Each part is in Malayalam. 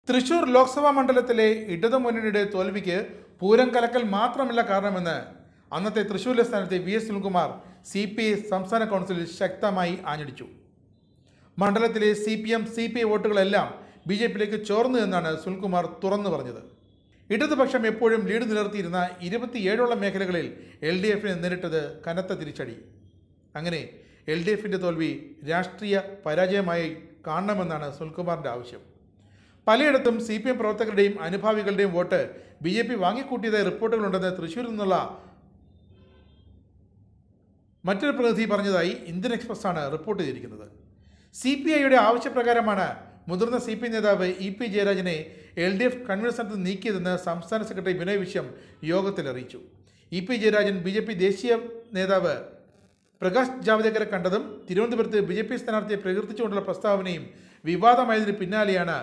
തൃശൂർ ലോക്സഭാ മണ്ഡലത്തിലെ ഇടതു മുന്നണിയുടെ തോൽവിക്ക് പൂരം കലക്കൽ മാത്രമല്ല കാരണമെന്ന് അന്നത്തെ തൃശൂരിലെ സ്ഥാനത്തെ V S Sunilkumar C P I സംസ്ഥാന കൗൺസിലിൽ ശക്തമായി ആഞ്ഞടിച്ചു മണ്ഡലത്തിലെ C P M C P I വോട്ടുകളെല്ലാം ബി ജെ പിയിലേക്ക് ചോർന്നു എന്നാണ് സുനിൽകുമാർ തുറന്നു പറഞ്ഞത് ഇടതുപക്ഷം എപ്പോഴും ലീഡ് നിലർത്തിയിരുന്ന ഇരുപത്തിയേഴോളം മേഖലകളിൽ എൽ ഡി എഫിന് നേരിട്ടത് കനത്ത തിരിച്ചടി അങ്ങനെ എൽ ഡി എഫിൻ്റെ തോൽവി രാഷ്ട്രീയ പരാജയമായി കാണണമെന്നാണ് സുനിൽകുമാറിൻ്റെ ആവശ്യം പലയിടത്തും സി പി എം പ്രവർത്തകരുടെയും അനുഭാവികളുടെയും വോട്ട് ബി ജെ പി വാങ്ങിക്കൂട്ടിയതായി റിപ്പോർട്ടുകളുണ്ടെന്ന് തൃശ്ശൂരിൽ നിന്നുള്ള മറ്റൊരു പ്രതിനിധി പറഞ്ഞതായി ഇന്ത്യൻ എക്സ്പ്രസ് ആണ് റിപ്പോർട്ട് ചെയ്തിരിക്കുന്നത് സി പി ഐയുടെ ആവശ്യപ്രകാരമാണ് മുതിർന്ന സി പി ഐ നേതാവ് ഇ പി ജയരാജനെ എൽ ഡി എഫ് കൺവീനർ സ്ഥാനത്ത് നീക്കിയതെന്ന് സംസ്ഥാന സെക്രട്ടറി വിനയ് വിശ്വം യോഗത്തിൽ അറിയിച്ചു E P Jayarajan B J P ദേശീയ നേതാവ് പ്രകാശ് ജാവ്ദേക്കറെ കണ്ടതും തിരുവനന്തപുരത്ത് ബി ജെ പി സ്ഥാനാർത്ഥിയെ പ്രകീർത്തിച്ചുകൊണ്ടുള്ള പ്രസ്താവനയും വിവാദമായതിന് പിന്നാലെയാണ്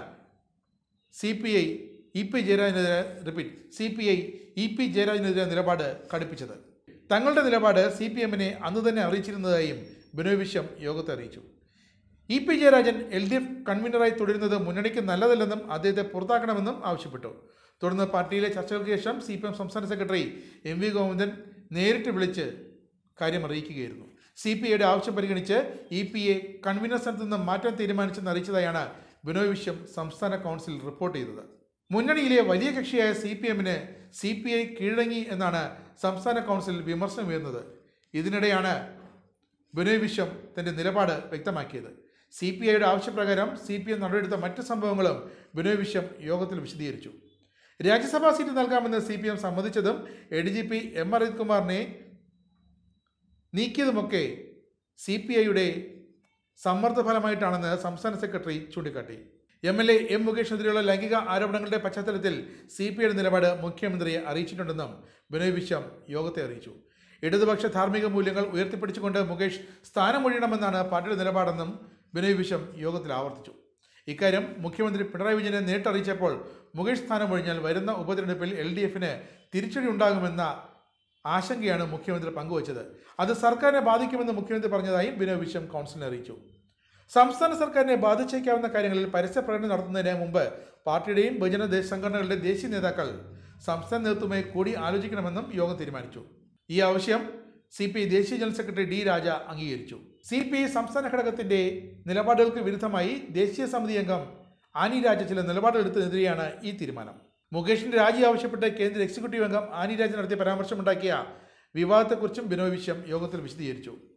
C P I E P ജയരാജനെതിരെ repeat C P I E P ജയരാജനെതിരെ നിലപാട് കടുപ്പിച്ചത് തങ്ങളുടെ നിലപാട് സി പി എമ്മിനെ അന്ന് തന്നെ അറിയിച്ചിരുന്നതായും ബിനോയ് വിശ്വം യോഗത്തെ അറിയിച്ചു E P Jayarajan L D F കൺവീനറായി തുടരുന്നത് മുന്നണിക്ക് നല്ലതല്ലെന്നും അദ്ദേഹത്തെ പുറത്താക്കണമെന്നും ആവശ്യപ്പെട്ടു തുടർന്ന് പാർട്ടിയിലെ ചർച്ചകൾക്ക് ശേഷം സി പി എം സംസ്ഥാന സെക്രട്ടറി എം വി ഗോവിന്ദൻ നേരിട്ട് വിളിച്ച് കാര്യം അറിയിക്കുകയായിരുന്നു സി പി ഐയുടെ ആവശ്യം പരിഗണിച്ച് ഇ പി എ കൺവീനർ സ്ഥാനത്ത് നിന്ന് മാറ്റാൻ തീരുമാനിച്ചെന്ന് അറിയിച്ചതായാണ് ബിനോയ് വിശ്വം സംസ്ഥാന കൗൺസിൽ റിപ്പോർട്ട് ചെയ്തത് മുന്നണിയിലെ വലിയ കക്ഷിയായ സി പി എമ്മിന് സി പി ഐ കീഴടങ്ങി എന്നാണ് സംസ്ഥാന കൗൺസിൽ വിമർശനം ഉയർന്നത് ഇതിനിടെയാണ് ബിനോയ് വിശ്വം തന്റെ നിലപാട് വ്യക്തമാക്കിയത് സി പി ഐയുടെ ആവശ്യപ്രകാരം സി പി എം നടപടിയെടുത്ത മറ്റ് സംഭവങ്ങളും ബിനോയ് വിശ്വം യോഗത്തിൽ വിശദീകരിച്ചു രാജ്യസഭാ സീറ്റ് നൽകാമെന്ന് സി പി എം സമ്മതിച്ചതും A D G P M R കുമാറിനെ നീക്കിയതുമൊക്കെ സി പി ഐയുടെ സമ്മർദ്ദ ഫലമായിട്ടാണെന്ന് സംസ്ഥാന സെക്രട്ടറി ചൂണ്ടിക്കാട്ടി എം എൽ എ എം മുകേഷിനെതിരെയുള്ള ലൈംഗിക ആരോപണങ്ങളുടെ പശ്ചാത്തലത്തിൽ സി പി ഐയുടെ നിലപാട് മുഖ്യമന്ത്രിയെ അറിയിച്ചിട്ടുണ്ടെന്നും ബിനോയ് വിശ്വം യോഗത്തെ അറിയിച്ചു ഇടതുപക്ഷ ധാർമ്മിക മൂല്യങ്ങൾ ഉയർത്തിപ്പിടിച്ചുകൊണ്ട് മുകേഷ് സ്ഥാനമൊഴിയണമെന്നാണ് പാർട്ടിയുടെ നിലപാടെന്നും ബിനോയ് വിശ്വം യോഗത്തിൽ ആവർത്തിച്ചു ഇക്കാര്യം മുഖ്യമന്ത്രി പിണറായി വിജയനെ നേരിട്ടറിയിച്ചപ്പോൾ മുകേഷ് സ്ഥാനമൊഴിഞ്ഞാൽ വരുന്ന ഉപതെരഞ്ഞെടുപ്പിൽ എൽ ഡി എഫിന് തിരിച്ചടി ഉണ്ടാകുമെന്ന ആശങ്കയാണ് മുഖ്യമന്ത്രി പങ്കുവച്ചത് അത് സർക്കാരിനെ ബാധിക്കുമെന്ന് മുഖ്യമന്ത്രി പറഞ്ഞതായും ബിനോയ് വിശ്വം കൗൺസിലിനെ അറിയിച്ചു സംസ്ഥാന സർക്കാരിനെ ബാധിച്ചേക്കാവുന്ന കാര്യങ്ങളിൽ പരസ്യ പ്രകടനം നടത്തുന്നതിന് മുമ്പ് പാർട്ടിയുടെയും ബഹുജന ദേശ സംഘടനകളുടെ ദേശീയ നേതാക്കൾ സംസ്ഥാന നേതൃത്വവുമായി കൂടി ആലോചിക്കണമെന്നും യോഗം തീരുമാനിച്ചു ഈ ആവശ്യം സി പി ഐ ദേശീയ ജനറൽ സെക്രട്ടറി ഡി രാജ അംഗീകരിച്ചു സി പി ഐ സംസ്ഥാന ഘടകത്തിന്റെ നിലപാടുകൾക്ക് വിരുദ്ധമായി ദേശീയ സമിതി അംഗം ആനി രാജ ചില നിലപാടെടുത്തതിനെതിരെയാണ് ഈ തീരുമാനം മുകേഷിന്റെ രാജി ആവശ്യപ്പെട്ട് കേന്ദ്ര എക്സിക്യൂട്ടീവ് അംഗം ആനി രാജ നടത്തിയ പരാമർശമുണ്ടാക്കിയ വിവാദത്തെക്കുറിച്ചും ബിനോയ് വിശ്വം യോഗത്തിൽ വിശദീകരിച്ചു